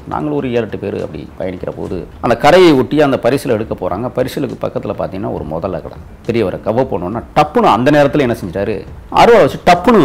நாங்களும் ஒரு ஏழு எட்டு பேர் அப்படி பயணிக்கிற போது அந்த கரையை ஒட்டி அந்த பரிசில் எடுக்க போகிறாங்க பரிசலுக்கு பக்கத்தில் பார்த்தீங்கன்னா ஒரு முதல்ல கடை பெரியவரை கவ போனோன்னா டப்புன்னு அந்த நேரத்தில் என்ன செஞ்சிட்டாரு அருவா வச்சு டப்புன்னு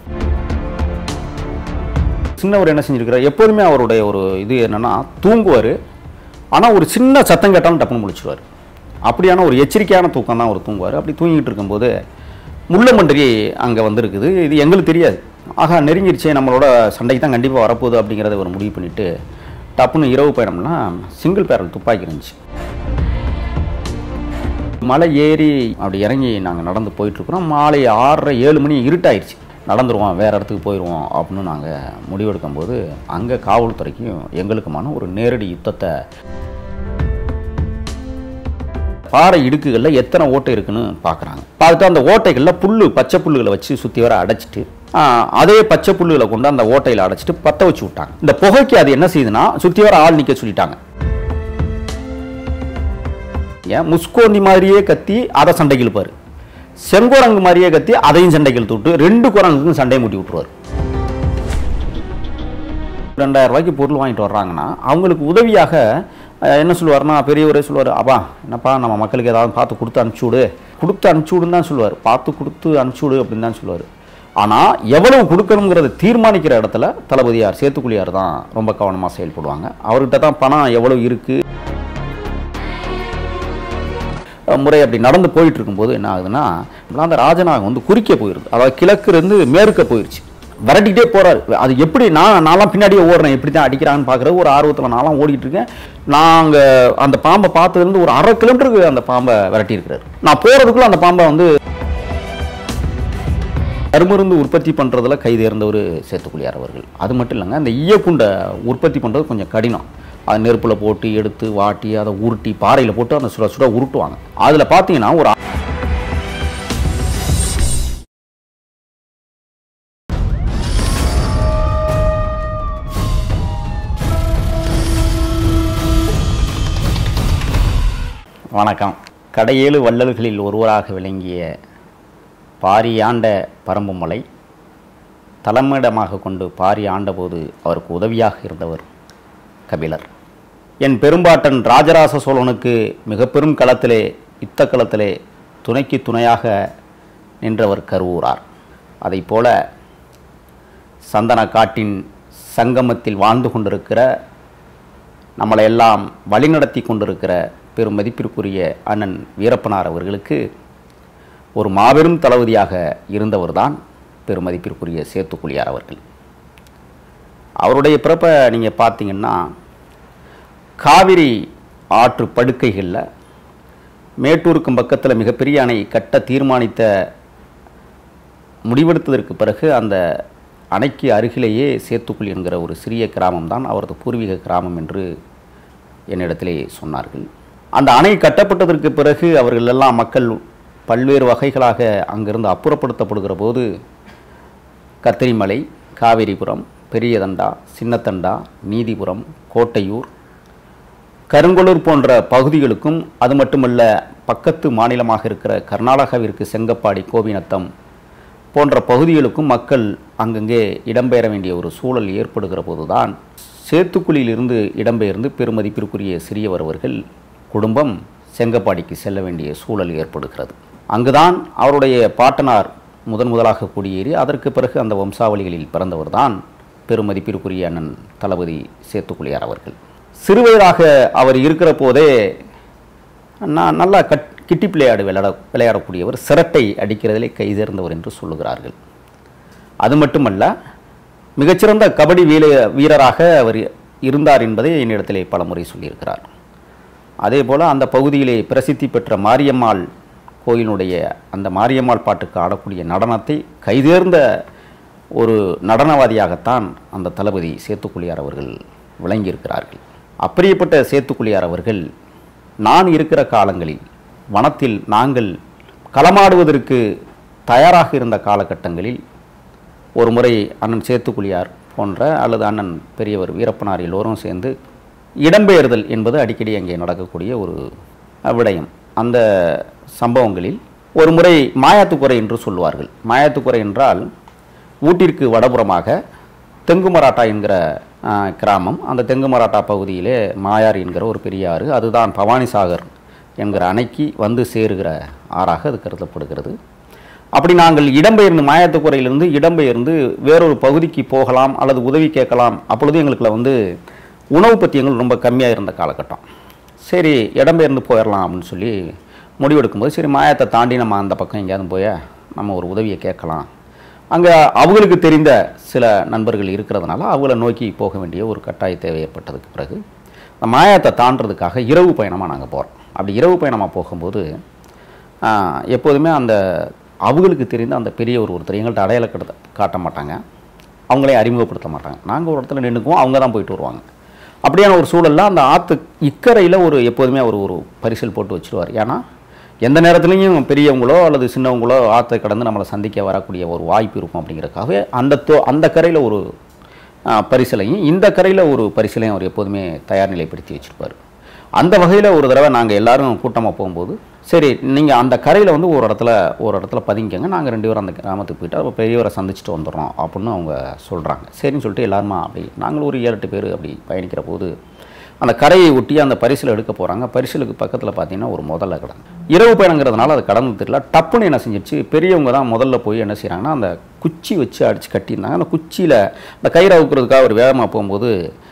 சின்னவர் என்ன செஞ்சிருக்கிறார் எப்போதுமே அவருடைய ஒரு இது என்னன்னா தூங்குவார் ஆனால் ஒரு சின்ன சத்தம் கேட்டாலும் டப்புன்னு முழிச்சிருவார் அப்படியான ஒரு எச்சரிக்கையான தூக்கம் தான் அவர் தூங்குவார் அப்படி தூங்கிட்டு இருக்கும்போது முள்ளமன்றி அங்கே வந்திருக்குது இது எங்களுக்கு தெரியாது ஆகா நெருங்கிருச்சே நம்மளோட சண்டைக்கு தான் கண்டிப்பாக வரப்போகுது அப்படிங்கிறத ஒரு முடிவு பண்ணிவிட்டு டப்புன்னு இரவு பயணம்னா சிங்கிள் பேரல் துப்பாக்கி இருந்துச்சு மலை ஏறி அப்படி இறங்கி நாங்கள் நடந்து போயிட்டுருக்குறோம் மாலை ஆறரை ஏழு மணி இருட்டாயிருச்சு நடந்துருவோம் வேறு இடத்துக்கு போயிடுவோம் அப்படின்னு நாங்கள் முடிவெடுக்கும் போது அங்கே காவல்துறைக்கும் எங்களுக்குமான ஒரு நேரடி யுத்தத்தை பாறை இடுக்குகளில் எத்தனை ஓட்டை இருக்குன்னு பார்க்குறாங்க பார்த்துட்டு அந்த ஓட்டைகளில் புல் பச்சை புல்லுகளை வச்சு சுற்றி வர அடைச்சிட்டு ஆ, அதே பச்சை புல்லுகளை கொண்டு அந்த ஓட்டையில் அடைச்சிட்டு பற்ற வச்சு விட்டாங்க இந்த புகைக்கு அது என்ன செய்யுதுன்னா சுற்றி வர ஆள் நிற்க சொல்லிட்டாங்க ஏன் முஸ்கோந்தி மாதிரியே கத்தி அதை சண்டைக்கு இழுப்பாரு செங்குரங்கு மாதிரியே கத்தி அதையும் சண்டைக்கு இழுத்து விட்டு ரெண்டு குரங்குக்கும் சண்டையை மூட்டி விட்டுருவார் ரெண்டாயிரம் ரூபாய்க்கு பொருள் வாங்கிட்டு வர்றாங்கன்னா அவங்களுக்கு உதவியாக அஹ், என்ன சொல்லுவார்னா பெரியவரே சொல்லுவார் அப்பா என்னப்பா நம்ம மக்களுக்கு ஏதாவது பார்த்து கொடுத்து அனுப்பிச்சி விடு கொடுத்து அனுப்பிச்சி விடுன்னு தான் சொல்லுவார் பார்த்து கொடுத்து அனுப்பிச்சி விடு அப்படின்னு தான் சொல்லுவார் ஆனால் எவ்வளவு கொடுக்கணுங்கிறத தீர்மானிக்கிற இடத்துல தளபதியார் சேத்துக்குழியார் தான் ரொம்ப கவனமாக செயல்படுவாங்க அவர்கிட்ட தான் பணம் எவ்வளவு இருக்குது முறை அப்படி நடந்து போயிட்டு இருக்கும்போது என்ன ஆகுதுன்னா அந்த ராஜநாகம் வந்து குறுக்க போயிருது அதாவது கிழக்கு இருந்து மேற்க போயிருச்சு விரட்டிக்கிட்டே போறாரு அது எப்படி நான் நான்லாம் பின்னாடியே ஓடுறேன் எப்படி தான் அடிக்கிறான்னு பார்க்குறது ஒரு ஆர்வத்தில் நான்லாம் ஓடிட்டு இருக்கேன் நாங்கள் அந்த பாம்பை பார்த்ததுலேருந்து ஒரு அரை கிலோமீட்டருக்கு அந்த பாம்பை விரட்டி இருக்கிறாரு நான் போகிறதுக்குள்ள அந்த பாம்பை வந்து கருமருந்து உற்பத்தி பண்ணுறதுல கைதேர்ந்தவர் சேத்துக்குழியார் அவர்கள் அது மட்டும் இல்லைங்க அந்த ஈயக்குண்டை உற்பத்தி பண்ணுறது கொஞ்சம் கடினம் அது நெருப்பில் போட்டு எடுத்து வாட்டி அதை உருட்டி பாறையில் போட்டு அந்த சுட சுட உருட்டுவாங்க அதில் பார்த்தீங்கன்னா ஒரு வணக்கம் கடையேழு வள்ளல்களில் ஒருவராக விளங்கிய பாரியாண்ட பரம்புமலை தலைமையிடமாக கொண்டு பாரி ஆண்டபோது அவருக்கு உதவியாக இருந்தவர் கபிலர் என் பெரும்பாட்டன் ராஜராச சோழனுக்கு மிக பெரும் களத்திலே யுத்த களத்திலே துணைக்கு துணையாக நின்றவர் கருவூரார் அதைப் போல சந்தன காட்டின் சங்கமத்தில் வாழ்ந்து கொண்டிருக்கிற நம்மளை எல்லாம் வழிநடத்தி கொண்டிருக்கிற பெரும் மதிப்பிற்குரிய அண்ணன் வீரப்பனார் அவர்களுக்கு ஒரு மாபெரும் தளபதியாக இருந்தவர்தான் பெருமதிப்பிற்குரிய சேத்துக்குழியார் அவர்கள் அவருடைய பிறப்பை நீங்கள் பார்த்தீங்கன்னா காவிரி ஆற்று படுக்கைகளில் மேட்டூருக்கும் பக்கத்தில் மிகப்பெரிய அணை கட்ட தீர்மானித்த முடிவெடுத்ததற்கு பிறகு அந்த அணைக்கு அருகிலேயே சேத்துக்குழி என்கிற ஒரு சிறிய கிராமம் தான் அவரது பூர்வீக கிராமம் என்று என்னிடத்திலே சொன்னார்கள் அந்த அணை கட்டப்பட்டதற்கு பிறகு அவர்கள் எல்லாம் மக்கள் பல்வேறு வகைகளாக அங்கிருந்து அப்புறப்படுத்தப்படுகிற போது கத்திரிமலை காவிரிபுரம் பெரியதண்டா சின்னத்தண்டா நீதிபுரம் கோட்டையூர் கருங்கொளூர் போன்ற பகுதிகளுக்கும் அது மட்டுமல்ல பக்கத்து மாநிலமாக இருக்கிற கர்நாடகாவிற்கு செங்கப்பாடி கோபிநத்தம் போன்ற பகுதிகளுக்கும் மக்கள் அங்கங்கே இடம்பெயர வேண்டிய ஒரு சூழல் ஏற்படுகிற போதுதான் சேத்துக்குழியிலிருந்து இடம்பெயர்ந்து பெருமதிப்பிற்குரிய சிறியவர் அவர்கள் குடும்பம் செங்கப்பாடிக்கு செல்ல வேண்டிய சூழல் ஏற்படுகிறது அங்குதான் அவருடைய பாட்டனார் முதன் முதலாக குடியேறி அதற்கு பிறகு அந்த வம்சாவளிகளில் பிறந்தவர்தான் பெருமதிப்பிற்குரிய அண்ணன் தளபதி சேத்துக்குழியார் அவர்கள் சிறுவயதாக அவர் இருக்கிற போதே நான் நல்லா கட் கிட்டி விளையாடு விளையாட விளையாடக்கூடியவர் சிரட்டை அடிக்கிறதிலே கைதேர்ந்தவர் என்று சொல்லுகிறார்கள் அது மட்டுமல்ல மிகச்சிறந்த கபடி வீர வீரராக அவர் இருந்தார் என்பதை என்னிடத்திலே பலமுறை சொல்லியிருக்கிறார் அதே போல் அந்த பகுதியிலே பிரசித்தி பெற்ற மாரியம்மாள் கோயிலுடைய அந்த மாரியம்மாள் பாட்டுக்கு ஆடக்கூடிய நடனத்தை கைதேர்ந்த ஒரு நடனவாதியாகத்தான் அந்த தளபதி சேத்துக்குழியார் அவர்கள் விளங்கியிருக்கிறார்கள் அப்படிப்பட்ட சேத்துக்குழியார் அவர்கள் நான் இருக்கிற காலங்களில் வனத்தில் நாங்கள் களமாடுவதற்கு தயாராக இருந்த காலகட்டங்களில் ஒரு முறை அண்ணன் சேத்துக்குழியார் போன்ற அல்லது அண்ணன் பெரியவர் வீரப்பனார் எல்லோரும் சேர்ந்து இடம்பெயர்தல் என்பது அடிக்கடி அங்கே நடக்கக்கூடிய ஒரு விடயம் அந்த சம்பவங்களில் ஒரு முறை மாயாத்துக்குறை என்று சொல்லுவார்கள் மாயாத்துக்குறை என்றால் ஊட்டிற்கு வடபுறமாக தெங்குமராட்டா என்கிற ஆஹ், கிராமம் அந்த தெங்கு மராட்டா பகுதியிலே மாயார் என்கிற ஒரு பெரிய ஆறு அதுதான் பவானி சாகர் என்கிற அணைக்கு வந்து சேருகிற ஆறாக அது கருதப்படுகிறது அப்படி நாங்கள் இடம்பெயர்ந்து மாயத்துக்குறையிலிருந்து இடம்பெயர்ந்து வேறொரு பகுதிக்கு போகலாம் அல்லது உதவி கேட்கலாம் அப்பொழுது எங்களுக்குள்ள வந்து உணவு பத்தியங்கள் ரொம்ப கம்மியாக இருந்த காலகட்டம் சரி இடம்பெயர்ந்து போயிடலாம் அப்படின்னு சொல்லி முடிவெடுக்கும்போது சரி மாயத்தை தாண்டி நம்ம அந்த பக்கம் எங்கேயாவது போய் நம்ம ஒரு உதவியை கேட்கலாம் அங்கே அவங்களுக்கு தெரிந்த சில நண்பர்கள் இருக்கிறதுனால அவங்கள நோக்கி போக வேண்டிய ஒரு கட்டாய தேவை ஏற்பட்டதுக்கு பிறகு அந்த மாயத்தை தாண்டறதுக்காக இரவு பயணமாக நாங்கள் போகிறோம் அப்படி இரவு பயணமாக போகும்போது ஆஹ், எப்போதுமே அந்த அவங்களுக்கு தெரிந்த அந்த பெரிய ஒரு ஒருத்தர் எங்கள்கிட்ட அடையாள கடத்த காட்ட மாட்டாங்க அவங்களே அறிமுகப்படுத்த மாட்டாங்க நாங்கள் ஒரு இடத்துல நின்றுக்குவோம் அவங்க தான் போயிட்டு வருவாங்க அப்படியான ஒரு சூழலில் அந்த ஆற்று இக்கரையில் ஒரு எப்போதுமே அவர் ஒரு பரிசல் போட்டு வச்சுருவார் ஏன்னா எந்த நேரத்துலையும் பெரியவங்களோ அல்லது சின்னவங்களோ ஆற்றை கடந்து நம்மளை சந்திக்க வரக்கூடிய ஒரு வாய்ப்பு இருக்கும் அப்படிங்கிறதுக்காகவே அந்த தோ அந்த கரையில் ஒரு ஆ, பரிசலையும் இந்த கரையில் ஒரு பரிசலையும் அவர் எப்போதுமே தயார் நிலைப்படுத்தி வச்சுருப்பார் அந்த வகையில் ஒரு தடவை நாங்கள் எல்லாரும் கூட்டமாக போகும்போது சரி நீங்கள் அந்த கரையில் வந்து ஒரு இடத்துல ஒரு இடத்துல பதுங்கிக்கங்க நாங்கள் ரெண்டு பேரும் அந்த கிராமத்துக்கு போயிட்டு அப்போ பெரியவரை சந்திச்சுட்டு வந்துடுறோம் அப்படின்னு அவங்க சொல்கிறாங்க சரின்னு சொல்லிட்டு எல்லாருமா அப்படி நாங்களும் ஒரு ஏழு எட்டு பேர் அப்படி பயணிக்கிற போது அந்த கரையை ஒட்டி அந்த பரிசில் எடுக்க போகிறாங்க பரிசலுக்கு பக்கத்தில் பார்த்தீங்கன்னா ஒரு முதல்ல கிடந்து இரவு பயணங்கிறதுனால அது கடந்து தெரியல டப்புன்னு என்ன செஞ்சிருச்சு பெரியவங்க தான் முதல்ல போய் என்ன செய்கிறாங்கன்னா அந்த குச்சி வச்சு அடித்து கட்டியிருந்தாங்க அந்த குச்சியில் அந்த கயிறை அவுக்கிறதுக்காக ஒரு வேகமாக போகும்போது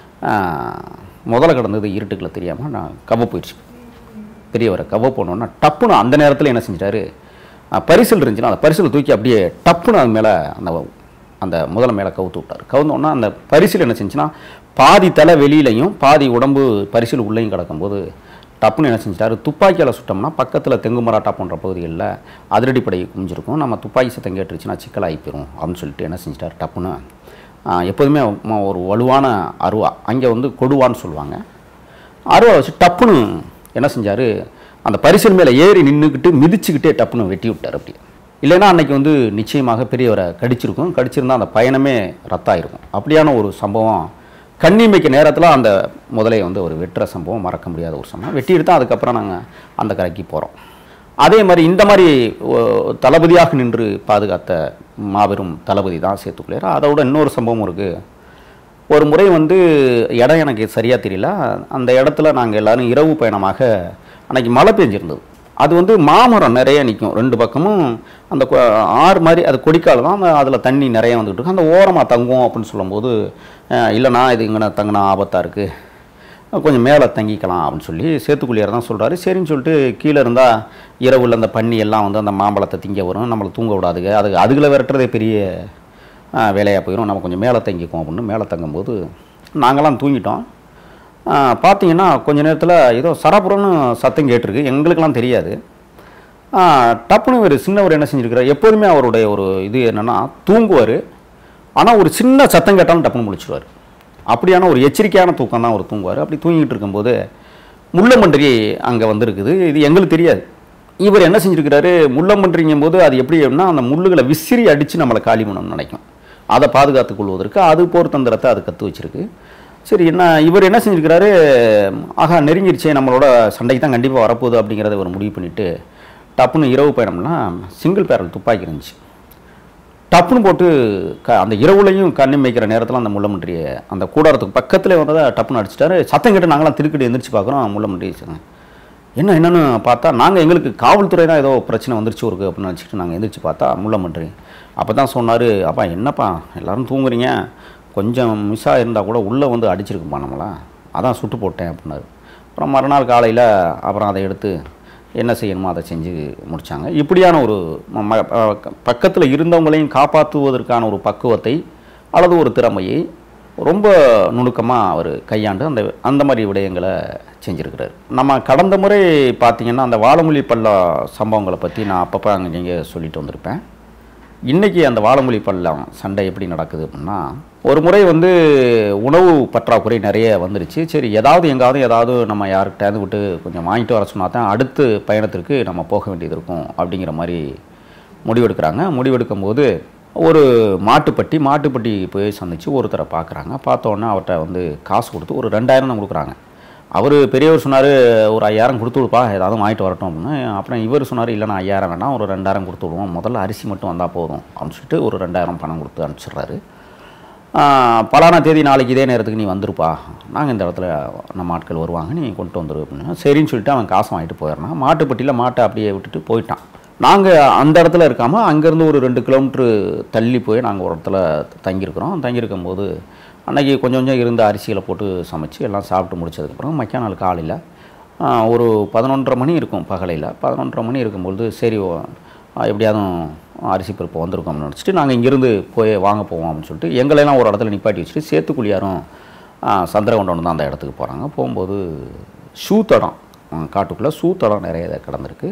ஆஹ், முதல்ல கிடந்தது இருட்டுக்குள்ள தெரியாமல் நான் கவ போயிடுச்சு பெரியவரை கவ போனோன்னா டப்புன்னு அந்த நேரத்தில் என்ன செஞ்சிட்டாரு அஹ், பரிசல் இருந்துச்சுன்னா அந்த பரிசல் தூக்கி அப்படியே டப்புன்னு அது மேலே அந்த அந்த முதல்ல மேலே கவுத்து விட்டார் கவுந்தோன்னா அந்த பரிசில் என்ன செஞ்சுன்னா பாதி தலை வெளியிலையும் பாதி உடம்பு பரிசில் உள்ளேயும் கிடக்கும்போது டப்புன்னு என்ன செஞ்சிட்டாரு துப்பாக்கியால் சுட்டோம்னா பக்கத்தில் தெங்கு மராட்டா போன்ற பகுதிகளில் அதிரடிப்படை குமிஞ்சிருக்கும் நம்ம துப்பாக்கி சத்தம் கேட்டுருச்சுன்னா சிக்கலாகி போயிடும் அப்படின்னு சொல்லிட்டு என்ன செஞ்சிட்டாரு டப்புன்னு ஆஹ், எப்போதுமே ம- ஒரு வலுவான அருவா அங்கே வந்து கொடுவான்னு சொல்லுவாங்க அருவா வச்சு டப்புன்னு என்ன செஞ்சார் அந்த பரிசல் மேலே ஏறி நின்றுக்கிட்டு மிதிச்சுக்கிட்டே டப்புன்னு வெட்டி விட்டார் அப்படி இல்லைன்னா அன்னைக்கு வந்து நிச்சயமாக பெரியவரை கடிச்சிருக்கும் கடிச்சிருந்தா அந்த பயணமே ரத்தாயிருக்கும் அப்படியான ஒரு சம்பவம் கண்ணிமைக்கு நேரத்தில் அந்த முதலையை வந்து ஒரு வெட்டுற சம்பவம் மறக்க முடியாத ஒரு சம்பவம் வெட்டிட்டு தான் அதுக்கப்புறம் நாங்கள் அந்த கரைக்கு போகிறோம் அதே மாதிரி இந்த மாதிரி ஓ, தளபதியாக நின்று பாதுகாத்த மாபெரும் தளபதி தான் சேத்துக்குள்ளையர் அதோட இன்னொரு சம்பவம் இருக்குது ஒரு முறை வந்து இடம் எனக்கு சரியாக தெரியல அந்த இடத்துல நாங்கள் எல்லாரும் இரவு பயணமாக அன்னைக்கு மழை பெஞ்சிருந்தது அது வந்து மாமரம் நிறைய நிற்கும் ரெண்டு பக்கமும் அந்த கொ- ஆறு மாதிரி அது கொடிக்கால் தான் அதில் தண்ணி நிறைய வந்துட்டு இருக்கும் அந்த ஓரமாக தங்கும் அப்படின்னு சொல்லும்போது அஹ், இல்லைண்ணா இது இங்கே தங்கினா ஆபத்தாக இருக்குது கொஞ்சம் மேலே தங்கிக்கலாம் அப்படின்னு சொல்லி சேத்துக்குள்ளியார் தான் சொல்கிறாரு சரின்னு சொல்லிட்டு கீழே இருந்தால் இரவுல அந்த பன்னி எல்லாம் வந்து அந்த மாம்பழத்தை திங்க வரும் நம்மளை தூங்க விடாதுங்க அது அதுகளை விரட்டுறதே பெரிய வேலையாக போயிடும் நம்ம கொஞ்சம் மேலே தங்கிக்குவோம் அப்படின்னு மேலே தங்கும்போது நாங்களாம் தூங்கிட்டோம் ஆ, பார்த்தீங்கன்னா கொஞ்ச நேரத்தில் ஏதோ சரப்புறன்னு சத்தம் கேட்டிருக்கு எங்களுக்கெல்லாம் தெரியாது ஆ, டப்புன்னு ஒரு சின்னவர் என்ன செஞ்சிருக்கிறார் எப்போதுமே அவருடைய ஒரு இது என்னென்னா தூங்குவார் ஆனால் ஒரு சின்ன சத்தம் கேட்டாலும் டப்புன்னு முழிச்சிருவார் அப்படியான ஒரு எச்சரிக்கையான தூக்கம் தான் அவர் தூங்குவார் அப்படி தூங்கிட்டு இருக்கும்போது முள்ளமன்றி அங்கே வந்திருக்குது இது எங்களுக்கு தெரியாது இவர் என்ன செஞ்சிருக்கிறாரு முள்ளமன்றிங்கும் போது அது எப்படி அப்படின்னா அந்த முள்ளுகளை விசிறி அடித்து நம்மளை காலி பண்ணணும்னு நினைக்கும் அதை பாதுகாத்துக் கொள்வதற்கு அது போர் தந்திரத்தை அது கற்று வச்சிருக்கு சரி என்ன இவர் என்ன செஞ்சிருக்கிறாரு ஆகா நெருங்கிருச்சே நம்மளோட சண்டைக்கு தான் கண்டிப்பாக வரப்போகுது அப்படிங்கிறத இவர் முடிவு பண்ணிவிட்டு டப்புன்னு இரவு பயணம்னா சிங்கிள் பேரல் துப்பாக்கி இருந்துச்சு டப்புன்னு போட்டு க அந்த இரவுலையும் கண்ணி மேய்க்கிற நேரத்தில் அந்த முள்ளமன்றியை அந்த கூடாரத்துக்கு பக்கத்தில் வந்ததை டப்புன்னு அடிச்சிட்டாரு சத்தம் கேட்டு நாங்களாம் திருக்கடி எந்திரிச்சு பார்க்குறோம் முள்ளமன்றி வச்சுருங்க என்ன என்னன்னு பார்த்தா நாங்கள் எங்களுக்கு காவல்துறை தான் ஏதோ பிரச்சனை வந்துருச்சு ஒரு அப்படின்னு நினச்சிட்டு நாங்கள் எந்திரிச்சு பார்த்தா முள்ளமன்றி அப்போ தான் சொன்னார் அப்பா என்னப்பா எல்லாரும் தூங்குறீங்க கொஞ்சம் மிஸ் ஆகிருந்தால் கூட உள்ளே வந்து அடிச்சிருக்குப்பா நம்மளா அதான் சுட்டு போட்டேன் அப்படின்னாரு அப்புறம் மறுநாள் காலையில் அப்புறம் அதை எடுத்து என்ன செய்யணுமோ அதை செஞ்சு முடித்தாங்க இப்படியான ஒரு பக்கத்தில் இருந்தவங்களையும் காப்பாற்றுவதற்கான ஒரு பக்குவத்தை அல்லது ஒரு திறமையை ரொம்ப நுணுக்கமாக அவர் கையாண்டு அந்த அந்த மாதிரி விடயங்களை செஞ்சுருக்கிறார் நம்ம கடந்த முறை பார்த்திங்கன்னா அந்த வாழமொழி பள்ளம் சம்பவங்களை பற்றி நான் அப்பப்போ அங்கே இங்கே சொல்லிட்டு வந்திருப்பேன் இன்றைக்கி அந்த வாழமொழி பள்ளம் சண்டை எப்படி நடக்குது அப்படின்னா ஒரு முறை வந்து உணவு பற்றாக்குறை நிறைய வந்துருச்சு சரி ஏதாவது எங்காவது ஏதாவது நம்ம யாருக்கிட்டாவது விட்டு கொஞ்சம் வாங்கிட்டு வர சொன்னா தான் அடுத்த பயணத்திற்கு நம்ம போக வேண்டியது இருக்கும் அப்படிங்கிற மாதிரி முடிவெடுக்கிறாங்க முடிவெடுக்கும் போது ஒரு மாட்டுப்பட்டி மாட்டுப்பட்டி போய் சந்திச்சு ஒருத்தரை பார்க்குறாங்க பார்த்தோன்னே அவர்கிட்ட வந்து காசு கொடுத்து ஒரு ரெண்டாயிரம் தான் கொடுக்குறாங்க அவர் பெரியவர் சொன்னார் ஒரு ஐயாயிரம் கொடுத்து விடுப்பா ஏதாவது வாங்கிட்டு வரட்டும் அப்படின்னு அப்புறம் இவர் சொன்னார் இல்லை நான் ஐயாயிரம் வேணாம் ஒரு ரெண்டாயிரம் கொடுத்து விடுவோம் முதல்ல அரிசி மட்டும் வந்தால் போதும் அப்படின்னு சொல்லிட்டு ஒரு ரெண்டாயிரம் பணம் கொடுத்து அனுப்பிச்சிடுறாரு பலானா தேதி நாளைக்கு இதே நேரத்துக்கு நீ வந்துருப்பா நாங்கள் இந்த இடத்துல நம்ம ஆட்கள் வருவாங்க நீ கொண்டு வந்துரு அப்படின்னு சரின்னு சொல்லிட்டு அவன் காசு வாங்கிட்டு போயிடறான் மாட்டுப்பட்டியில் மாட்டை அப்படியே விட்டுட்டு போயிட்டான் நாங்கள் அந்த இடத்துல இருக்காமல் அங்கேருந்து ஒரு ரெண்டு கிலோமீட்ரு தள்ளி போய் நாங்கள் ஒரு இடத்துல தங்கியிருக்கிறோம் தங்கியிருக்கும் போது அன்னைக்கு கொஞ்சம் கொஞ்சம் இருந்த அரிசிகளை போட்டு சமைச்சு எல்லாம் சாப்பிட்டு முடிச்சதுக்கப்புறம் மக்கிய நாள் காலையில் ஒரு பதினொன்றரை மணி இருக்கும் பகலையில் பதினொன்றரை மணி இருக்கும்பொழுது சரி ஓ, எப்படியாவது அரிசி பருப்பு வந்திருக்கோம்னு நினச்சிட்டு நாங்கள் இங்கேருந்து போய் வாங்க போவோம் அப்படின்னு சொல்லிட்டு எங்களெல்லாம் ஒரு இடத்துல நிப்பாட்டி வச்சுட்டு சேத்துக்குழியாரும் சந்திரகொண்டவன் தான் அந்த இடத்துக்கு போகிறாங்க போகும்போது சூத்தடம் காட்டுக்குள்ளே சூத்தடம் நிறைய கிடந்திருக்கு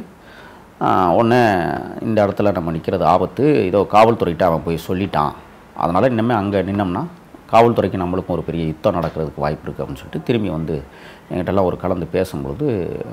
ஒன்று இந்த இடத்துல நம்ம நிற்கிறது ஆபத்து இதோ காவல்துறைகிட்ட அவன் போய் சொல்லிட்டான் அதனால் இனிமேல் அங்கே நின்னோம்னா காவல்துறைக்கு நம்மளுக்கும் ஒரு பெரிய யுத்தம் நடக்கிறதுக்கு வாய்ப்பு இருக்குது அப்படின்னு சொல்லிட்டு திரும்பி வந்து எங்கிட்டலாம் ஒரு கலந்து பேசும்பொழுது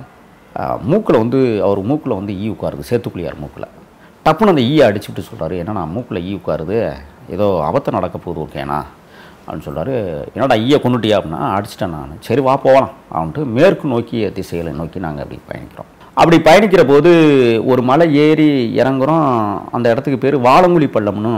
மூக்கில் வந்து அவர் மூக்கில் வந்து ஈ உட்காருது சேத்துக்குழியார் மூக்கில் டப்புன்னு அந்த ஈயை அடிச்சுட்டு சொல்கிறாரு என்னண்ணா மூக்கில் ஈ உட்காருது ஏதோ அபத்தம் நடக்க போகுது ஓகேண்ணா அப்படின்னு சொல்றாரு என்னடா ஈயை கொண்டுட்டியா அப்படின்னா அடிச்சிட்டேன் நான் சரி வா போகலாம் அவன்ட்டு மேற்கு நோக்கிய திசைகளை நோக்கி நாங்கள் அப்படி பயணிக்கிறோம் அப்படி பயணிக்கிற போது ஒரு மலை ஏறி இறங்குறோம் அந்த இடத்துக்கு பேர் வாழங்குழி பள்ளம்னு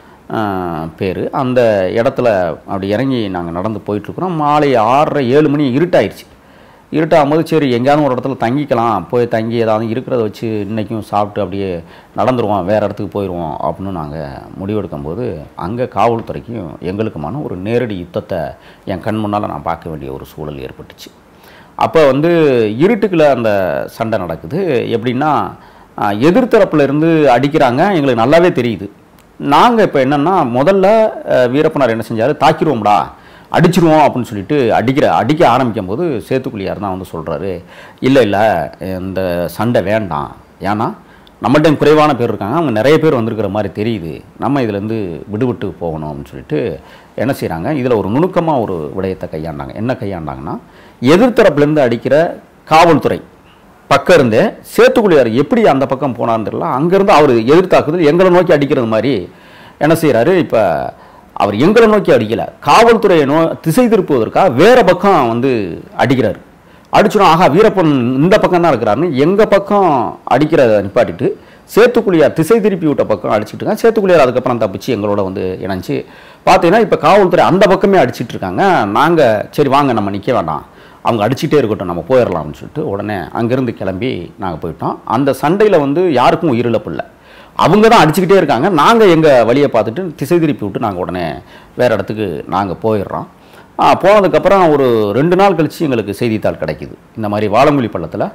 பேர் அந்த இடத்துல அப்படி இறங்கி நாங்கள் நடந்து போயிட்டுருக்குறோம் மாலை ஆறரை ஏழு மணி இருட்டாயிருச்சு இருட்டாகும் போது சரி எங்கேயாவது ஒரு இடத்துல தங்கிக்கலாம் போய் தங்கி ஏதாவது இருக்கிறத வச்சு இன்றைக்கும் சாப்பிட்டு அப்படியே நடந்துருவோம் வேறு இடத்துக்கு போயிடுவோம் அப்படின்னு நாங்கள் முடிவெடுக்கும் போது அங்கே காவல்துறைக்கும் எங்களுக்குமான ஒரு நேரடி யுத்தத்தை என் கண் முன்னால் நான் பார்க்க வேண்டிய ஒரு சூழல் ஏற்பட்டுச்சு அப்போ வந்து இருட்டுக்குள்ள அந்த சண்டை நடக்குது எப்படின்னா ஆஹ், எதிர்த்தரப்புல இருந்து அடிக்கிறாங்க எங்களுக்கு நல்லாவே தெரியுது நாங்கள் இப்போ என்னென்னா முதல்ல அஹ், வீரப்பனார் என்ன செஞ்சார் தாக்கிடுவோம்டா அடிச்சிருவோம் அப்படின்னு சொல்லிட்டு அடிக்கிற அடிக்க ஆரம்பிக்கும் போது சேத்துக்குழியார் தான் வந்து சொல்கிறாரு இல்லை இல்லை இந்த சண்டை வேண்டாம் ஏன்னா நம்மள்ட்ட குறைவான பேர் இருக்காங்க அவங்க நிறைய பேர் வந்திருக்கிற மாதிரி தெரியுது நம்ம இதுலேருந்து விடுபட்டு போகணும் அப்படின்னு சொல்லிட்டு என்ன செய்கிறாங்க இதில் ஒரு நுணுக்கமாக ஒரு விடயத்தை கையாண்டாங்க என்ன கையாண்டாங்கன்னா எதிர்த்தரப்புலேருந்து அடிக்கிற காவல்துறை பக்கம் இருந்தே சேத்துக்குழியார் எப்படி அந்த பக்கம் போனார்னு தெரியல அங்கேருந்து அவர் எதிர்த்தாக்குதல் எங்களை நோக்கி அடிக்கிறது மாதிரி என்ன செய்கிறாரு இப்போ அவர் எங்களை நோக்கி அடிக்கல காவல்துறையை நோ திசை திருப்புவதற்காக வேற பக்கம் வந்து அடிக்கிறார் அடிச்சிடும் ஆஹா வீரப்பன் இந்த பக்கம் தான் இருக்கிறாருன்னு எங்கள் பக்கம் அடிக்கிறத நிப்பாட்டிட்டு சேத்துக்குழியார் திசை திருப்பி விட்ட பக்கம் அடிச்சிட்டு இருக்காங்க சேத்துக்குழியார் அதுக்கப்புறம் தப்பிச்சு எங்களோட வந்து இணைஞ்சு பார்த்தீங்கன்னா இப்போ காவல்துறை அந்த பக்கமே அடிச்சிட்டு இருக்காங்க நாங்கள் சரி வாங்க நம்ம நிற்க வேண்டாம் அவங்க அடிச்சிட்டே இருக்கட்டும் நம்ம போயிடலாம்னு சொல்லிட்டு உடனே அங்கேருந்து கிளம்பி நாங்கள் போயிட்டோம் அந்த சண்டையில் வந்து யாருக்கும் உயிரிழப்பு இல்லை அவங்க தான் அடிச்சுக்கிட்டே இருக்காங்க நாங்கள் எங்கள் வழியை பார்த்துட்டு திசை திருப்பி விட்டு நாங்கள் உடனே வேறு இடத்துக்கு நாங்கள் போயிடுறோம் ஆ, போனதுக்கப்புறம் ஒரு ரெண்டு நாள் கழித்து எங்களுக்கு செய்தித்தாள் கிடைக்குது இந்த மாதிரி வாழங்குழி பள்ளத்தில்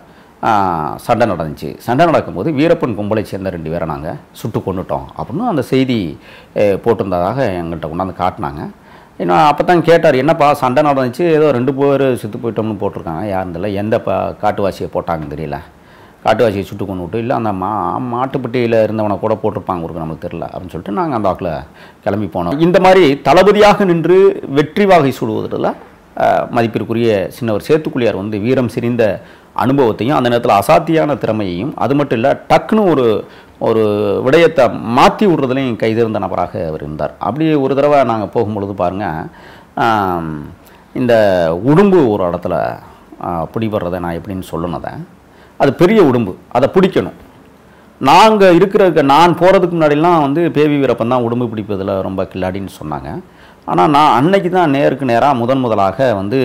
சண்டை நடந்துச்சு சண்டை நடக்கும்போது வீரப்பன் கும்பலை சேர்ந்த ரெண்டு பேரை நாங்கள் சுட்டு கொண்டுட்டோம் அப்படின்னு அந்த செய்தி அஹ், போட்டிருந்ததாக எங்கள்கிட்ட கொண்டாந்து காட்டினாங்க இன்னும் அப்போ தான் கேட்டார் என்னப்பா சண்டை நடந்துச்சு ஏதோ ரெண்டு பேர் செத்து போயிட்டோம்னு போட்டிருக்காங்க யாரும் தெரியல எந்த ப காட்டுவாசியை போட்டாங்கன்னு தெரியல காட்டுவாசியை சுட்டு கொண்டு விட்டு இல்லை அந்த மா மாட்டுப்பட்டியில் இருந்தவனை கூட போட்டிருப்பாங்க ஊருக்கு நமக்கு தெரியல அப்படின்னு சொல்லிட்டு நாங்கள் அந்த வாக்கில் கிளம்பி போனோம் இந்த மாதிரி தளபதியாக நின்று வெற்றி வாகை சூடுவதில் அஹ், மதிப்பிற்குரிய சின்னவர் சேத்துக்குழியார் வந்து வீரம் சிரிந்த அனுபவத்தையும் அந்த நேரத்தில் அசாத்தியான திறமையையும் அது மட்டும் இல்லை டக்குன்னு ஒரு ஒரு விடயத்தை மாற்றி விடுறதுலையும் கைதேர்ந்த நபராக அவர் இருந்தார் அப்படி ஒரு தடவை நாங்கள் போகும்பொழுது பாருங்கள் இந்த உடும்பு ஒரு இடத்துல ஆஹ், பிடிபடுறதை நான் எப்படின்னு சொல்லுனதை அது பெரிய உடும்பு அதை பிடிக்கணும் நாங்கள் இருக்கிற நான் போகிறதுக்கு முன்னாடிலாம் வந்து பேவி வீரப்பன் தான் உடும்பு பிடிப்பதில் ரொம்ப கில்லாடின்னு சொன்னாங்க ஆனால் நான் அன்னைக்கு தான் நேருக்கு நேராக முதன் முதலாக வந்து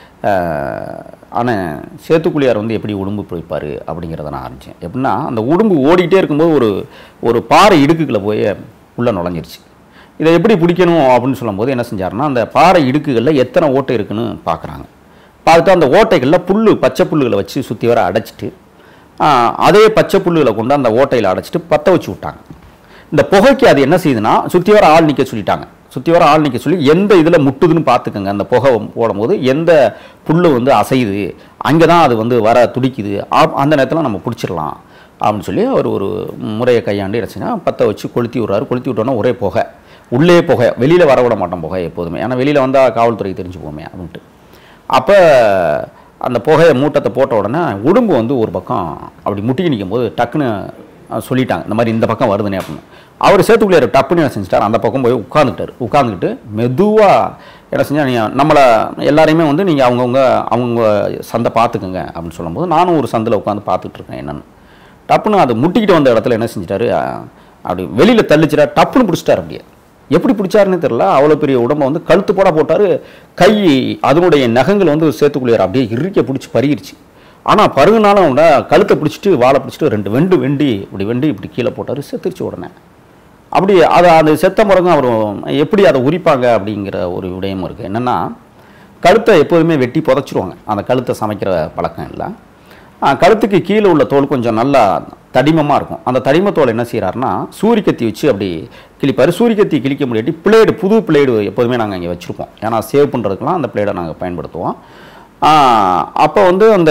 ஆனால் சேத்துக்குழியார் வந்து எப்படி உடும்பு பிடிப்பார் அப்படிங்கிறத நான் ஆரம்பித்தேன் எப்படின்னா அந்த உடும்பு ஓடிட்டே இருக்கும்போது ஒரு ஒரு பாறை இடுக்குக்குள்ளே போய் உள்ளே நுழைஞ்சிருச்சு இதை எப்படி பிடிக்கணும் அப்படின்னு சொல்லும்போது என்ன செஞ்சாருன்னா அந்த பாறை இடுக்குகளில் எத்தனை ஓட்டை இருக்குன்னு பார்க்குறாங்க பார்த்துட்டு அந்த ஓட்டைகளில் புல் பச்சை புல்லுகளை வச்சு சுற்றி வர அடைச்சிட்டு ஆ, அதே பச்சை புல்லுகளை கொண்டு அந்த ஓட்டையில் அடைச்சிட்டு பற்ற வச்சு விட்டாங்க இந்த புகைக்கு அது என்ன செய்யுதுன்னா சுற்றி வர ஆள் நிற்க சொல்லிட்டாங்க சுற்றி வர ஆள் நிற்க சொல்லி எந்த இதில் முட்டுதுன்னு பார்த்துக்கோங்க அந்த புகை போடும்போது எந்த புல் வந்து அசையுது அங்கே தான் அது வந்து வர துடிக்குது ஆப்- அந்த நேரத்தில் நம்ம பிடிச்சிடலாம் அப்படின்னு சொல்லி அவர் ஒரு முறையை கையாண்டு என்ன செஞ்சா பற்ற வச்சு கொளுத்தி விட்றாரு கொளுத்தி விட்டோன்னா ஒரே புகை உள்ளே புகை வெளியில் வர விட மாட்டோம் புகை எப்போதுமே ஏன்னா வெளியில் வந்தால் காவல்துறைக்கு தெரிஞ்சு போமே அப்படின்ட்டு அப்போ அந்த புகையை மூட்டத்தை போட்ட உடனே உடும்பு வந்து ஒரு பக்கம் அப்படி முட்டிக்கு நிற்கும் போது டக்குன்னு அஹ், சொல்லிட்டாங்க இந்த மாதிரி இந்த பக்கம் வருதுனே அப்படின்னு அவர் சேத்துக்குள்ளியார் டப்புன்னு என்ன செஞ்சிட்டார் அந்த பக்கம் போய் உட்காந்துட்டார் உட்காந்துக்கிட்டு மெதுவாக என்ன செஞ்சால் நீங்கள் நம்மளை எல்லாரையுமே வந்து நீங்கள் அவங்கவுங்க அவங்க சந்தை பார்த்துக்குங்க அப்படின்னு சொல்லும்போது நானும் ஒரு சந்தில் உட்காந்து பார்த்துட்டு இருக்கேன் என்னன்னு டப்புன்னு அது முட்டிக்கிட்டு வந்த இடத்துல என்ன செஞ்சிட்டாரு அஹ், அப்படி வெளியில் தள்ளிச்சிட்டா டப்புன்னு பிடிச்சிட்டார் அப்படியே எப்படி பிடிச்சாருன்னு தெரியல அவ்வளோ பெரிய உடம்பை வந்து கழுத்து போட போட்டார் கை அதனுடைய நகங்கள் வந்து சேத்துக்குள்ளியார் அப்படியே இறுக்க பிடிச்சி பருகிருச்சு ஆனால் பருகுனாலும் அவனை கழுத்தை பிடிச்சிட்டு வாழை பிடிச்சிட்டு ரெண்டு வெண்டு வெண்டி இப்படி வெண்டி இப்படி கீழே போட்டார் செத்துருச்சு உடனே அப்படி அதை அந்த செத்த பிறகும் அவர் எப்படி அதை உரிப்பாங்க அப்படிங்கிற ஒரு விடயமும் இருக்குது என்னென்னா கழுத்தை எப்போதுமே வெட்டி புதைச்சிருவாங்க அந்த கழுத்தை சமைக்கிற பழக்கம் இல்லை ஆ, கழுத்துக்கு கீழே உள்ள தோல் கொஞ்சம் நல்லா தடிமமாக இருக்கும் அந்த தடிம தோல் என்ன செய்கிறாருன்னா சூரிக்கத்தி வச்சு அப்படி கிழிப்பார் சூரிக்கத்தி கிழிக்க முடியாட்டி பிளேடு புது பிளேடு எப்போதுமே நாங்கள் இங்கே வச்சுருப்போம் ஏன்னா சேவ் பண்ணுறதுக்கெலாம் அந்த பிளேடை நாங்கள் பயன்படுத்துவோம் அப்போ வந்து அந்த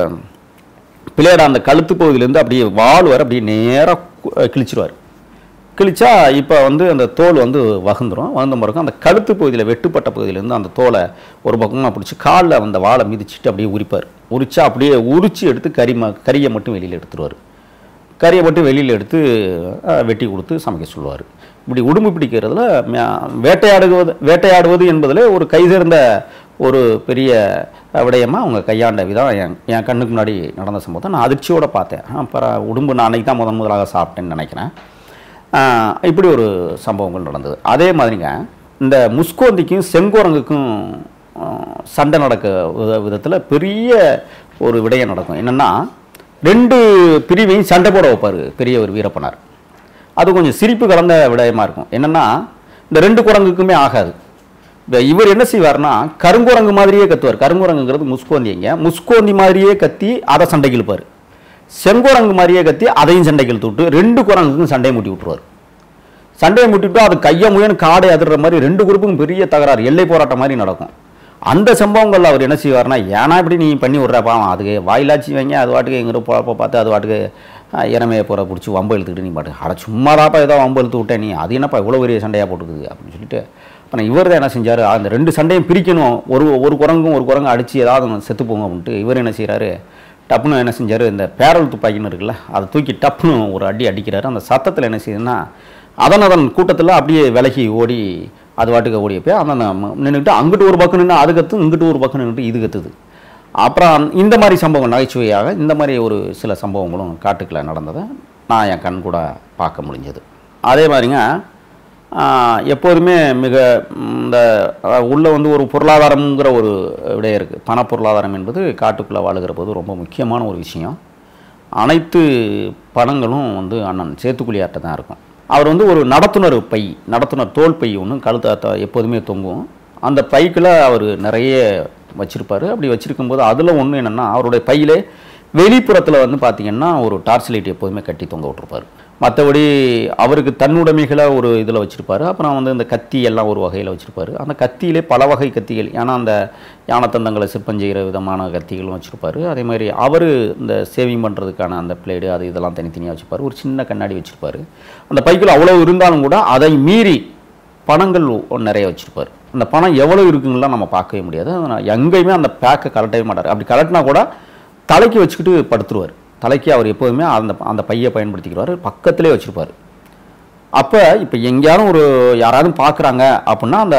பிளேடை அந்த கழுத்து பகுதியிலேருந்து அப்படியே வால் வர அப்படியே நேராக கிழிச்சிருவார் கிழிச்சா இப்போ வந்து அந்த தோல் வந்து வகுந்துரும் வகுந்த பிறகு அந்த கழுத்து பகுதியில் வெட்டுப்பட்ட பகுதியிலேருந்து அந்த தோலை ஒரு பக்கமாக பிடிச்சி காலில் அந்த வாழை மிதிச்சிட்டு அப்படியே உரிப்பார் உரிச்சா அப்படியே உரிச்சு எடுத்து கறி ம கறியை மட்டும் வெளியில் எடுத்துருவார் கறியை மட்டும் வெளியில் எடுத்து அஹ், வெட்டி கொடுத்து சமைக்க சொல்லுவார் இப்படி உடும்பு பிடிக்கிறதுல மே- வேட்டையாடுவது வேட்டையாடுவது என்பதில் ஒரு கைதேர்ந்த ஒரு பெரிய விடயமாக அவங்க கையாண்ட விதம் என் என் கண்ணுக்கு முன்னாடி நடந்த சம்பவத்தை நான் அதிர்ச்சியோடு பார்த்தேன் அப்புறம் உடும்பு நான் அன்னைக்கு தான் முதன் முதலாக சாப்பிட்டேன்னு நினைக்கிறேன் ஆஹ் இப்படி ஒரு சம்பவங்கள் நடந்தது அதே மாதிரிங்க இந்த முஸ்கோந்திக்கும் செங்கோரங்குக்கும் ஆஹ் சண்டை நடக்க வித விதத்தில் பெரிய ஒரு விடயம் நடக்கும் என்னென்னா ரெண்டு பிரிவையும் சண்டை போட வைப்பார் பெரியவர் வீரப்பனார் அது கொஞ்சம் சிரிப்பு கலந்த விடயமா இருக்கும் என்னென்னா இந்த ரெண்டு குரங்குக்குமே ஆகாது இந்த இவர் என்ன செய்வார்னா கருங்குரங்கு மாதிரியே கத்துவார் கருங்குரங்குங்கிறது முஸ்கோந்திங்க முஸ்கோந்தி மாதிரியே கத்தி அதை சண்டைக்கு இழுப்பார் செங்குரங்கு மாதிரியே கத்தி அதையும் சண்டைக்கு இழுத்து விட்டு ரெண்டு குரங்குக்கும் சண்டையை மூட்டி விட்டுருவார் சண்டையை முட்டிட்டு அது கையை முயன்னு காடை அதிர்ற மாதிரி ரெண்டு குரூப்புக்கும் பெரிய தகராறு எல்லை போராட்டம் மாதிரி நடக்கும் அந்த சம்பவங்கள் அவர் என்ன செய்வார்னா ஏன்னா இப்படி நீ பண்ணி விட்ற பாவம் அதுக்கு வாயிலாச்சி வைங்க அது வாட்டுக்கு எங்கிட்ட பொழப்ப பார்த்து அது வாட்டுக்கு அஹ், இறமையை போகிற பிடிச்சி வம்பு இழுத்துக்கிட்டு நீ பாட்டு அட சும்மாதாப்பா ஏதோ வம்பு இழுத்து விட்டேன் நீ அது என்னப்பா இவ்வளோ பெரிய சண்டையாக போட்டுக்குது அப்படின்னு சொல்லிட்டு அப்புறம் இவர் தான் என்ன செஞ்சார் அந்த ரெண்டு சண்டையும் பிரிக்கணும் ஒரு ஒரு குரங்கும் ஒரு குரங்கும் அடித்து ஏதாவது ஒண்ணு செத்து போங்க அப்படின்ட்டு இவர் என்ன செய்கிறாரு டப்புன்னு என்ன செஞ்சார் இந்த பேரல் துப்பாக்கின்னு இருக்குல்ல அதை தூக்கி டப்புன்னு ஒரு அடி அடிக்கிறாரு அந்த சத்தத்தில் என்ன செய்யுதுன்னா அதன் அதன் கூட்டத்தில் அப்படியே விலகி ஓடி அது வாட்டுக்கு ஓடிய போய் அந்த நின்றுட்டு அங்கிட்டு ஒரு பக்கம் நின்று அது கத்து இங்கிட்டு ஒரு பக்கம் நின்றுட்டு இது கத்துது அப்புறம் இந்த மாதிரி சம்பவங்கள் நகைச்சுவையாக இந்த மாதிரி ஒரு சில சம்பவங்களும் காட்டுக்குள்ள நடந்ததை நான் என் கண் கூட பார்க்க முடிஞ்சது அதே மாதிரிங்க ஆஹ், எப்போதுமே மிக ம், இந்த அஹ், உள்ள வந்து ஒரு பொருளாதாரம்ங்கிற ஒரு விடயம் இருக்குது பண பொருளாதாரம் என்பது காட்டுக்குள்ளே வாழுகிற போது ரொம்ப முக்கியமான ஒரு விஷயம் அனைத்து பணங்களும் வந்து அண்ணன் சேத்துக்குழியாட்ட தான் இருக்கும் அவர் வந்து ஒரு நடத்துனர் பை நடத்துனர் தோல் பை ஒன்று கழுத்த எப்போதுமே தொங்கும் அந்த பைக்குள்ள அவர் நிறைய வச்சுருப்பார் அப்படி வச்சுருக்கும்போது அதில் ஒன்று என்னென்னா அவருடைய பையிலே வெளிப்புறத்தில் வந்து பார்த்திங்கன்னா ஒரு டார்ச் லைட் எப்போதுமே கட்டி தொங்க விட்டுருப்பார் மற்றபடி அவருக்கு தன்னுடைமைகளை ஒரு இதில் வச்சுருப்பாரு அப்புறம் வந்து இந்த கத்தி எல்லாம் ஒரு வகையில் வச்சுருப்பாரு அந்த கத்தியிலே பல வகை கத்திகள் ஏன்னா அந்த யானத்தந்தங்களை சிற்பம் செய்கிற விதமான கத்திகளும் வச்சுருப்பாரு அதே மாதிரி அவர் இந்த சேவிங் பண்ணுறதுக்கான அந்த பிளேடு அது இதெல்லாம் தனித்தனியாக வச்சுருப்பாரு ஒரு சின்ன கண்ணாடி வச்சுருப்பாரு அந்த பைக்கில் அவ்வளோ இருந்தாலும் கூட அதை மீறி பணங்கள் ஒ- நிறைய வச்சுருப்பார் அந்த பணம் எவ்வளோ இருக்குங்கலாம் நம்ம பார்க்கவே முடியாது அதனால் எங்கேயுமே அந்த பேக்கை கலட்டவே மாட்டார் அப்படி கலட்டினா கூட தலைக்கு வச்சுக்கிட்டு படுத்துருவார் தலைக்கு அவர் எப்போதுமே அந்த அந்த பையை பயன்படுத்திக்கிறாரு பக்கத்திலே வச்சுருப்பார் அப்போ இப்போ எங்கேயாரும் ஒரு யாராவது பார்க்குறாங்க அப்படின்னா அந்த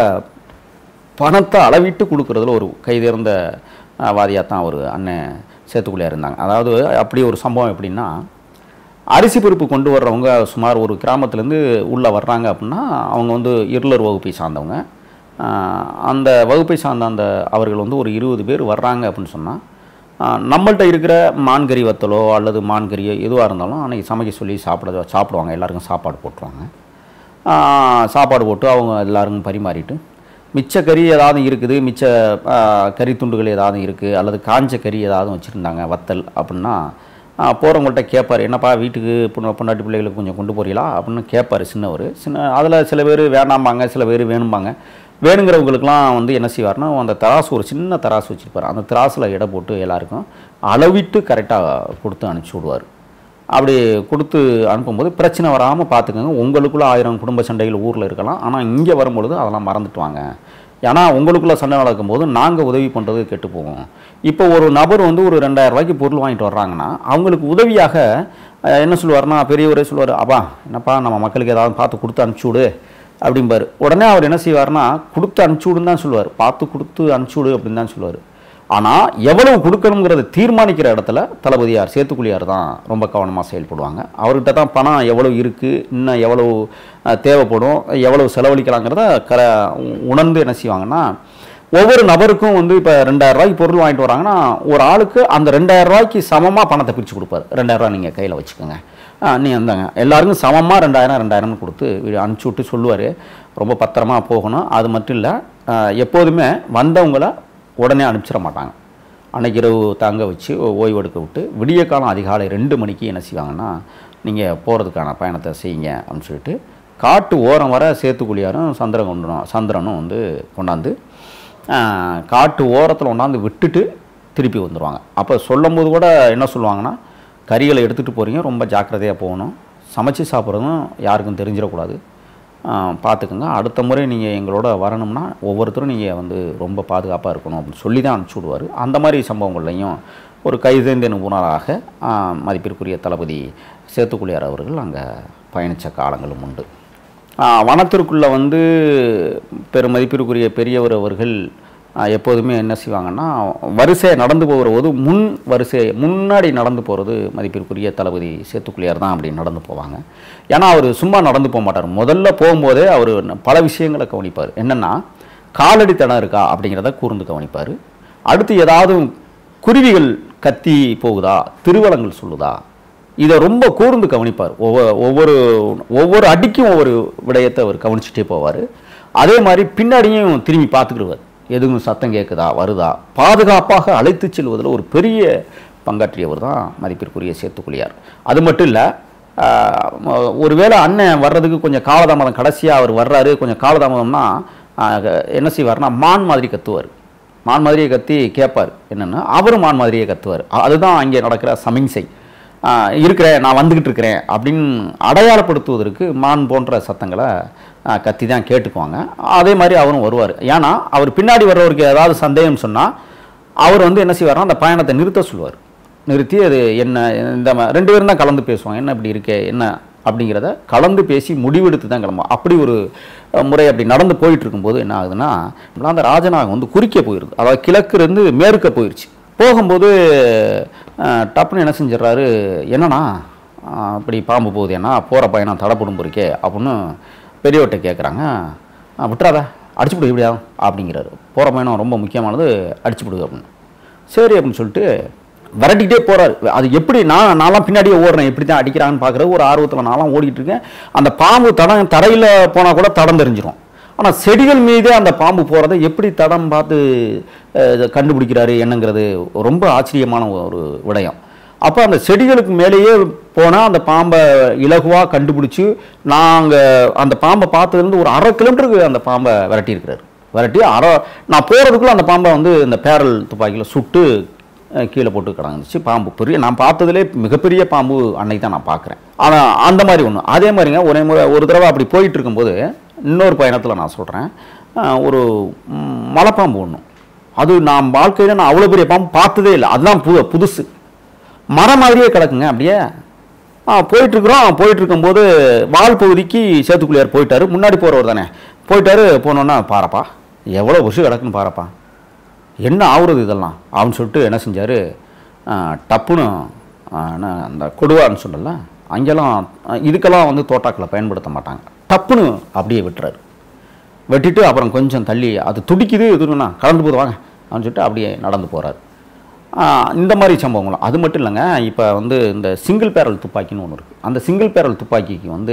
பணத்தை அளவிட்டு கொடுக்கறதுல ஒரு கைதேர்ந்த வாதியாக தான் ஒரு அண்ணன் சேத்துக்குள்ளே இருந்தாங்க அதாவது அப்படி ஒரு சம்பவம் எப்படின்னா அரிசி பருப்பு கொண்டு வர்றவங்க சுமார் ஒரு கிராமத்துலேருந்து உள்ளே வர்றாங்க அப்படின்னா அவங்க வந்து இருளர் வகுப்பை சார்ந்தவங்க ஆஹ் அந்த வகுப்பை சார்ந்த அந்த அவர்கள் வந்து ஒரு இருபது பேர் வர்றாங்க அப்படின்னு சொன்னால் நம்மள்ட்ட இருக்கிற மான்கறி வத்தலோ அல்லது மான்கறியோ எதுவாக இருந்தாலும் அன்றைக்கி சமைக்க சொல்லி சாப்பிட சாப்பிடுவாங்க எல்லாருக்கும் சாப்பாடு போட்டுருவாங்க ஆஹ் சாப்பாடு போட்டு அவங்க எல்லாருக்கும் பரிமாறிட்டு மிச்ச கறி ஏதாவது இருக்குது மிச்ச ஆஹ் கறி துண்டுகள் ஏதாவது இருக்குது அல்லது காஞ்ச கறி ஏதாவது வச்சுருந்தாங்க வத்தல் அப்படின்னா போகிறவங்கள்ட்ட கேட்பார் என்னப்பா வீட்டுக்கு பொண்ணு பொண்டாட்டி பிள்ளைகளுக்கு கொஞ்சம் கொண்டு போறீங்களா அப்படின்னு கேட்பார் சின்னவர் சின்ன அதில் சில பேர் வேணாம்பாங்க சில பேர் வேணும்பாங்க வேணுங்கிறவங்களுக்குலாம் வந்து என்ன செய்வார்னா அந்த தராசு ஒரு சின்ன தராசு வச்சுருப்பார் அந்த தராசில் எடை போட்டு எல்லாருக்கும் அளவிட்டு கரெக்டாக கொடுத்து அனுப்பிச்சி விடுவார் அப்படி கொடுத்து அனுப்பும்போது பிரச்சனை வராமல் பார்த்துக்கோங்க உங்களுக்குள்ள ஆயிரம் குடும்ப சண்டைகள் ஊரில் இருக்கலாம் ஆனால் இங்கே வரும்பொழுது அதெல்லாம் மறந்துட்டு வாங்க ஏன்னா உங்களுக்குள்ள சண்டை நடக்கும்போது நாங்கள் உதவி பண்ணுறது கெட்டு போகும் இப்போ ஒரு நபர் வந்து ஒரு ரெண்டாயிரம் ரூபாய்க்கு பொருள் வாங்கிட்டு வர்றாங்கன்னா அவங்களுக்கு உதவியாக அஹ், என்ன சொல்லுவார்னா பெரியவரே சொல்லுவார் அப்பா என்னப்பா நம்ம மக்களுக்கு ஏதாவது பார்த்து கொடுத்து அனுப்பிச்சி விடு அப்படிம்பாரு உடனே அவர் என்ன செய்வார்னா கொடுத்து அனுப்பிச்சி விடுன்னு தான் சொல்லுவார் பார்த்து கொடுத்து அனுப்பிச்சி விடு அப்படின்னு தான் சொல்லுவார் ஆனால் எவ்வளவு கொடுக்கணுங்கிறத தீர்மானிக்கிற இடத்துல தளபதியார் சேத்துக்குழியார் தான் ரொம்ப கவனமாக செயல்படுவாங்க அவர்கிட்ட தான் பணம் எவ்வளவு இருக்குது இன்னும் எவ்வளவு அஹ், தேவைப்படும் எவ்வளவு செலவழிக்கலாங்கிறத க உணர்ந்து என்ன செய்வாங்கன்னா ஒவ்வொரு நபருக்கும் வந்து இப்போ ரெண்டாயிரம் ரூபாய்க்கு பொருள் வாங்கிட்டு வராங்கன்னா ஒரு ஆளுக்கு அந்த ரெண்டாயிரம் ரூபாய்க்கு சமமாக பணத்தை பிரித்து கொடுப்பாரு ரெண்டாயிரம் ரூபாய் நீங்கள் கையில் வச்சுக்கோங்க ஆ, நீ வந்தாங்க எல்லாருக்கும் சமமாக ரெண்டாயிரம் ரெண்டாயிரம்னு கொடுத்து வீடு அனுப்பிச்சி விட்டு சொல்லுவார் ரொம்ப பத்திரமா போகணும் அது மட்டும் இல்லை எப்போதுமே வந்தவங்கள உடனே அனுப்பிச்சிட மாட்டாங்க அன்னைக்கு இரவு தங்க வச்சு ஓ- ஓய்வு எடுக்க விட்டு விடிய காலம் அதிகாலை ரெண்டு மணிக்கு என்ன செய்வாங்கன்னா நீங்கள் போகிறதுக்கான பயணத்தை செய்யுங்க அப்படின்னு சொல்லிட்டு காட்டு ஓரம் வர சேத்துக்குழியாரும் சந்திரகுண்டனும் சந்திரனும் வந்து கொண்டாந்து ஆ, காட்டு ஓரத்தில் கொண்டாந்து விட்டுட்டு திருப்பி வந்துடுவாங்க அப்போ சொல்லும்போது கூட என்ன சொல்லுவாங்கன்னா கறிகளை எடுத்துகிட்டு போகிறீங்க ரொம்ப ஜாக்கிரதையாக போகணும் சமைச்சு சாப்பிட்றதும் யாருக்கும் தெரிஞ்சிடக்கூடாது ஆ, பார்த்துக்குங்க அடுத்த முறை நீங்கள் எங்களோட வரணும்னா ஒவ்வொருத்தரும் நீங்கள் வந்து ரொம்ப பாதுகாப்பாக இருக்கணும் அப்படின்னு சொல்லி தான் அனுப்பிச்சி விடுவார் அந்த மாதிரி சம்பவங்கள்லையும் ஒரு கைதேந்த நிபுணராக ஆ, மதிப்பிற்குரிய தளபதி சேத்துக்குழியார் அவர்கள் அங்கே பயணித்த காலங்களும் உண்டு ஆ, வனத்திற்குள்ளே வந்து பெரும் மதிப்பிற்குரிய பெரியவர் அவர்கள் ஆ, எப்போதுமே என்ன செய்வாங்கன்னா வரிசையை நடந்து போகிற போது முன் வரிசை முன்னாடி நடந்து போகிறது மதிப்பிற்குரிய தளபதி சேத்துக்குழியார் தான் அப்படி நடந்து போவாங்க ஏன்னா அவர் சும்மா நடந்து போக மாட்டார் முதல்ல போகும்போதே அவர் பல விஷயங்களை கவனிப்பார் என்னென்னா காலடி தடம் இருக்கா அப்படிங்கிறத கூர்ந்து கவனிப்பார் அடுத்து ஏதாவது குருவிகள் கத்தி போகுதா திருவலங்கள் சொல்லுதா இதை ரொம்ப கூர்ந்து கவனிப்பார் ஒவ்வொரு ஒவ்வொரு ஒவ்வொரு அடிக்கும் ஒவ்வொரு விடயத்தை அவர் கவனிச்சுட்டே போவார் அதே மாதிரி பின்னாடியும் திரும்பி பார்த்துக்கிடுவார் எதுவும் சத்தம் கேட்குதா வருதா பாதுகாப்பாக அழைத்து செல்வதில் ஒரு பெரிய பங்காற்றியவர் தான் மதிப்பிற்குரிய சேத்துக்குழியார் அது மட்டும் இல்லை ஒருவேளை அண்ணன் வர்றதுக்கு கொஞ்சம் காலதாமதம் கடைசியாக அவர் வர்றாரு கொஞ்சம் காலதாமதம்னா ஆஹ், என்ன செய்வார்னா மான் மாதிரி கத்துவார் மான் மாதிரியே கத்தி கேட்பார் என்னென்னா அவரும் மான் மாதிரியே கத்துவார் அ- அதுதான் அங்கே நடக்கிற சமிஞ்சை ஆஹ், இருக்கிறேன் நான் வந்துக்கிட்டு இருக்கிறேன் அப்படின்னு அடையாளப்படுத்துவதற்கு மான் போன்ற சத்தங்களை ஆஹ், கத்தி தான் கேட்டுக்குவாங்க அதே மாதிரி அவரும் வருவார் ஏன்னா அவர் பின்னாடி வர்றவருக்கு ஏதாவது சந்தேகம் சொன்னால் அவர் வந்து என்ன செய்வார்னா அந்த பயணத்தை நிறுத்த சொல்லுவார் நிறுத்தி அது என்ன இந்த ம- ரெண்டு பேரும் தான் கலந்து பேசுவாங்க என்ன இப்படி இருக்கே என்ன அப்படிங்கிறத கலந்து பேசி முடிவெடுத்து தான் கிளம்பும் அப்படி ஒரு அஹ், முறை அப்படி நடந்து போயிட்டு இருக்கும்போது என்ன ஆகுதுன்னா இப்பெல்லாம் அந்த ராஜநாகம் வந்து குறிக்க போயிடுது அதாவது கிழக்கு இருந்து மேற்க போயிடுச்சு போகும்போது அஹ், டப்புன்னு என்ன செஞ்சிடறாரு என்னண்ணா அஹ், இப்படி பாம்பு போகுது ஏன்னா போகிற பயணம் தடைப்படும் இருக்கே அப்படின்னு பெரியவர்கிட்ட கேட்குறாங்க விட்டுறாத அடிச்சுப்பிடு இப்படியா அப்படிங்கிறாரு போகிற பயணம் ரொம்ப முக்கியமானது அடிச்சுப்பிடு அப்படின்னு சரி அப்படின்னு சொல்லிட்டு விரட்டிக்கிட்டே போறாரு அது எப்படி நான் நான்லாம் பின்னாடியே ஓடுறேன் எப்படி தான் அடிக்கிறான்னு பார்க்குறது ஒரு ஆர்வத்தில் நான்லாம் ஓடிட்டு இருக்கேன் அந்த பாம்பு தடம் தரையில் போனால் கூட தடம் தெரிஞ்சிரும் ஆனால் செடிகள் மீதே அந்த பாம்பு போகிறத எப்படி தடம் பார்த்து அஹ், இதை கண்டுபிடிக்கிறாரு என்னங்கிறது ரொம்ப ஆச்சரியமான ஒரு விடயம் அப்போ அந்த செடிகளுக்கு மேலேயே போனால் அந்த பாம்பை இலகுவாக கண்டுபிடிச்சி நாங்கள் அந்த பாம்பை பார்த்ததுலேருந்து ஒரு அரை கிலோமீட்டருக்கு அந்த பாம்பை விரட்டியிருக்கிறாரு விரட்டி அரை நான் போகிறதுக்குள்ள அந்த பாம்பை வந்து இந்த பேரல் துப்பாக்கியில் சுட்டு அஹ், கீழே போட்டு கிடந்துச்சு பாம்பு பெரிய நான் பார்த்ததுலே மிகப்பெரிய பாம்பு அன்னைக்கு தான் நான் பார்க்குறேன் ஆனால் அந்த மாதிரி ஒன்று அதே மாதிரிங்க ஒரே முறை ஒரு தடவை அப்படி போயிட்டு இருக்கும்போது இன்னொரு பயணத்தில் நான் சொல்கிறேன் ஒரு ம், மலைப்பாம்பு ஒன்று அது நான் வாழ்க்கையில் நான் அவ்வளோ பெரிய பாம்பு பார்த்ததே இல்லை அதுதான் புது புதுசு மரம் மாதிரியே கிடக்குங்க அப்படியே ஆ போயிட்டுருக்குறோம் போயிட்டு இருக்கும்போது வால் பகுதிக்கு சேத்துக்குள்ளியார் போயிட்டாரு முன்னாடி போகிறவர் தானே போயிட்டாரு போனோன்னா பாரப்பா எவ்வளோ வருஷம் கிடக்குன்னு பாரப்பா என்ன ஆகுறது இதெல்லாம் அப்படின்னு சொல்லிட்டு என்ன செஞ்சார் டப்புன்னு ஆ, என்ன அந்த கொடுவான்னு சொன்னல அங்கெல்லாம் ஆ, இதுக்கெல்லாம் வந்து தோட்டாக்களை பயன்படுத்த மாட்டாங்க டப்புன்னு அப்படியே விட்டுறாரு வெட்டிட்டு அப்புறம் கொஞ்சம் தள்ளி அது துடிக்குது இதுன்னா கலந்து போது வாங்க அப்படின்னு சொல்லிட்டு அப்படியே நடந்து போகிறாரு இந்த மாதிரி சம்பவங்களும் அது மட்டும் இல்லைங்க இப்போ வந்து இந்த சிங்கிள் பேரல் துப்பாக்கின்னு ஒன்று இருக்குது அந்த சிங்கிள் பேரல் துப்பாக்கிக்கு வந்து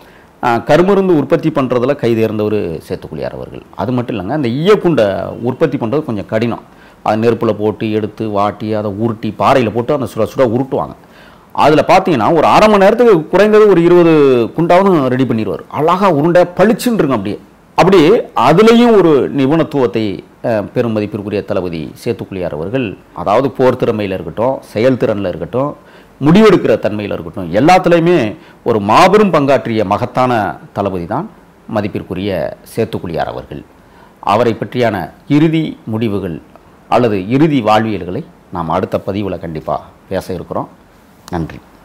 ஆ, கருமருந்து உற்பத்தி பண்ணுறதுல கைதேர்ந்தவர் சேத்துக்குழியார் அவர்கள் அது மட்டும் இல்லைங்க அந்த ஈயக்குண்டை உற்பத்தி பண்ணுறது கொஞ்சம் கடினம் அது நெருப்பில் போட்டு எடுத்து வாட்டி அதை உருட்டி பாறையில் போட்டு அந்த சுட சுட உருட்டுவாங்க அதில் பார்த்தீங்கன்னா ஒரு அரை மணி நேரத்துக்கு குறைந்தது ஒரு இருபது குண்டாவது ரெடி பண்ணிடுவார் அழகாக உருண்டை பளிச்சுன்னு இருக்கும் அப்படியே அப்படி அதுலேயும் ஒரு நிபுணத்துவத்தை அஹ், பெரும் மதிப்பிற்குரிய தளபதி சேத்துக்குழியார் அவர்கள் அதாவது போர் திறமையில் இருக்கட்டும் செயல்திறனில் இருக்கட்டும் முடிவெடுக்கிற தன்மையில் இருக்கட்டும் எல்லாத்துலேயுமே ஒரு மாபெரும் பங்காற்றிய மகத்தான தளபதி தான் மதிப்பிற்குரிய சேத்துக்குழியார் அவர்கள் அவரை பற்றியான இறுதி முடிவுகள் அல்லது இறுதி வாழ்வியல்களை நாம் அடுத்த பதிவில் கண்டிப்பாக பேச இருக்கிறோம் நன்றி